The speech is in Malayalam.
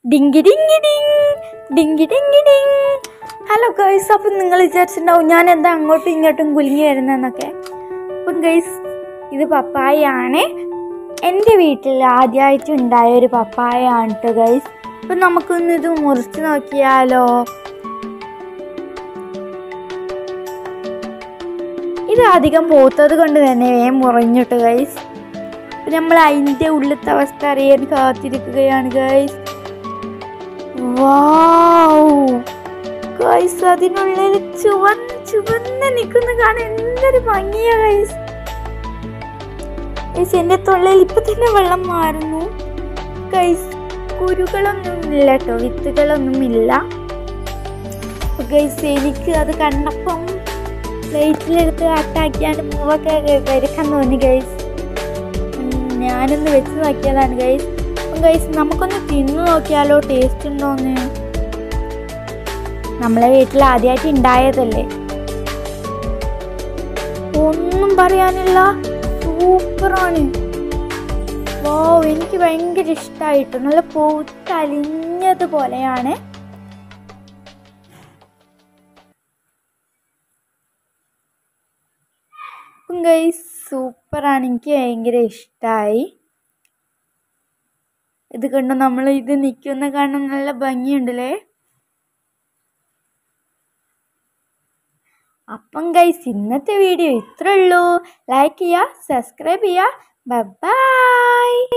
ഡിങ്കി ഡിങ്കി ഡിങ് ഡിങ്കി ഡിങ്കി ഡിങ് ഹലോ ഗൈസ് അപ്പം നിങ്ങൾ വിചാരിച്ചിട്ടുണ്ടാവും ഞാൻ എന്താ അങ്ങോട്ടും ഇങ്ങോട്ടും കുലുങ്ങി വരുന്നതെന്നൊക്കെ അപ്പം ഗൈസ് ഇത് പപ്പായാണ് എൻ്റെ വീട്ടിൽ ആദ്യമായിട്ട് ഉണ്ടായ ഒരു പപ്പായാണ് കേട്ടോ ഗൈസ് അപ്പം നമുക്കൊന്ന് ഇത് മുറിച്ച് നോക്കിയാലോ ഇത് അധികം പോത്തത് കൊണ്ട് തന്നെ വേഗം മുറിഞ്ഞിട്ട് ഗൈസ് നമ്മൾ അതിൻ്റെ ഉള്ളിലത്തെ അവസ്ഥ അറിയാൻ കാത്തിരിക്കുകയാണ് ഗൈസ് ഗൈസ് അതിനുള്ളിൽ ചുവന്ന് ചുവന്ന് നിൽക്കുന്ന കാണാൻ എന്തൊരു ഭംഗിയാ ഗൈസ് ഗൈസ് എൻ്റെ തൊള്ളയിൽ ഇപ്പൊ തന്നെ വെള്ളം മാറുന്നു ഗൈസ് കുരുകളൊന്നും ഇല്ല കേട്ടോ വിത്തുകളൊന്നും ഇല്ല ഗൈസ് എനിക്ക് അത് കണ്ടപ്പം പ്ലേറ്റിലെടുത്ത് അട്ടാക്കിയാണ്ട് പൂവൊക്കെ വരക്കാൻ തോന്നി ഗൈസ് ഞാനൊന്ന് വെച്ച് നോക്കിയതാണ് ഗൈസ് ഗൈസ് നമുക്കൊന്ന് തിന്നു നോക്കിയാലോ ടേസ്റ്റ് ഉണ്ടോന്ന് നമ്മളെ വീട്ടിൽ ആദ്യമായിട്ട് ഉണ്ടായതല്ലേ ഒന്നും പറയാനില്ല സൂപ്പറാണ് വോ എനിക്ക് ഭയങ്കര ഇഷ്ടമായിട്ട് നല്ല പൂത്തലിഞ്ഞത് പോലെയാണ് ഗൈസ് സൂപ്പറാണ് എനിക്ക് ഭയങ്കര ഇഷ്ടമായി ഇത് കണ്ട് നമ്മൾ ഇത് നിൽക്കുന്ന കാണാൻ നല്ല ഭംഗിയുണ്ടല്ലേ അപ്പം ഗൈസ് ഇന്നത്തെ വീഡിയോ ഇത്രേ ഉള്ളൂ ലൈക്ക് ചെയ്യുക സബ്സ്ക്രൈബ് ചെയ്യുക ബൈ